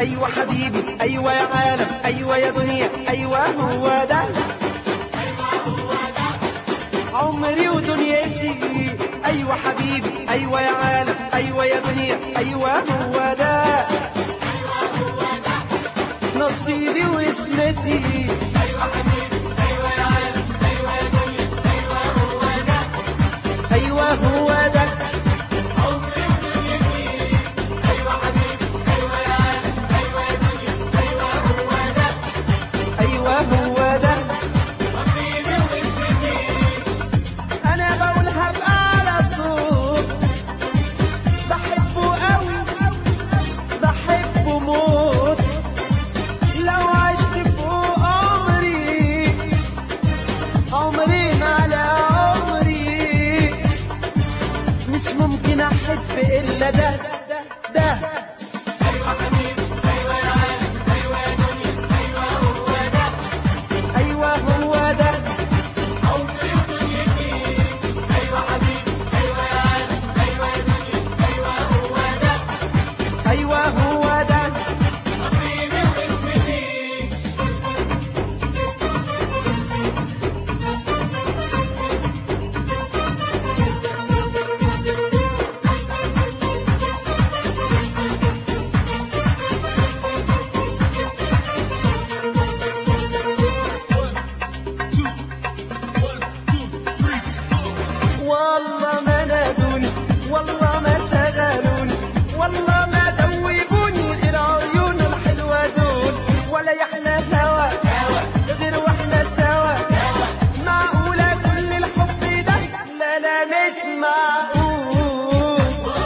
أيوة حبيبي أيوة يا عالم أيوة يا دنيا أيوة هو ده عمري ودنيتي أيوة حبيبي أيوة يا عالم أيوة يا دنيا أيوة هو ده نصيبي واسمتي أيوة هو ده أيوة هو ده أنا بقولها بأعلى صوت بحبه قوي بحبه موت لو عشت فوق عمري عمري ما على عمري مش ممكن أحب إلا ده ده أيوة هو ده أيوة هو ده والله ما نادوني والله ما شغلوني والله ما دوبوني غير عيون الحلوة دول ولا يحلى هوا غير واحنا سوا معقولة كل الحب ده لا لا مش معقول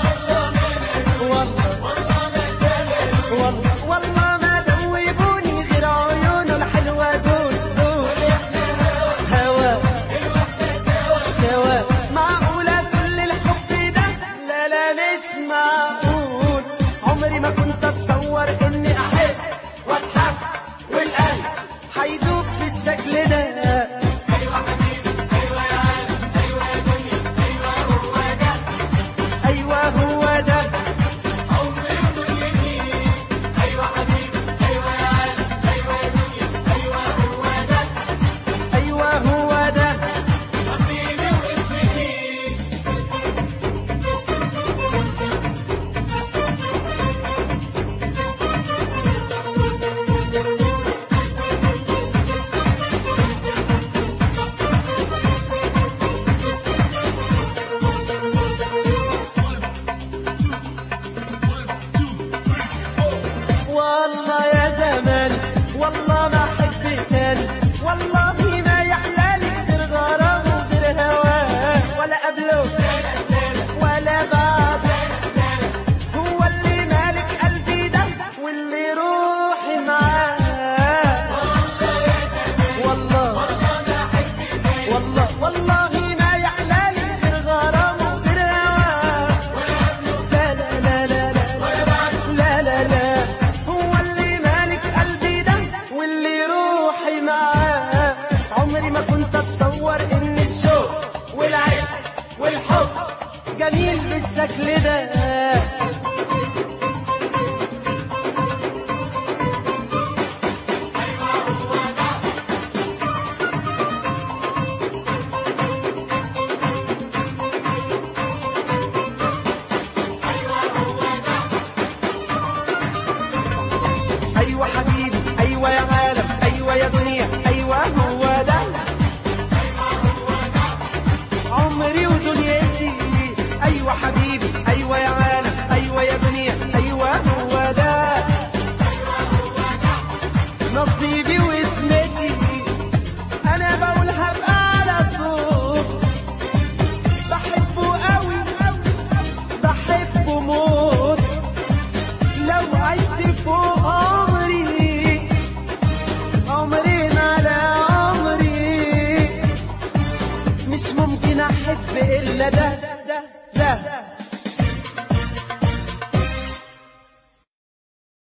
والله والله والله ما دوبوني غير عيون الحلوة دول دول هوا سوا معقولة كل الحب ده لا لا مش معقول عمري ما كنت اتصور اني احب واضحك والقلب هيدوب بالشكل ده ايوه هو ده ايوه هو ده والله يا زمان والله ما حب تاني والله ما يحلالي غير غرام وغير هواه ولا قبله ولا بعد هو اللي مالك قلبي ده واللي روحي معاه والله والله والله ما يحلالي غير غرام وغير هواه لا لا لا لا لا لا لا لا هو اللي مالك قلبي ده واللي روحي معاه عمري ما كنت اتصور ان الشوق والعشق والحب جميل بالشكل ده أيوة حبيبي أيوة يا عالم أيوة يا دنيا أيوة هو ده عمري ودنيتي أيوة حبيبي أيوة يا عالم أيوة يا دنيا أيوة هو ده نصيبي واسمتي أنا بقولها بأعلى صوت بحبه قوي بحبه موت لو عشت فوق عمري عمري ما على عمري مش ممكن احب الا ده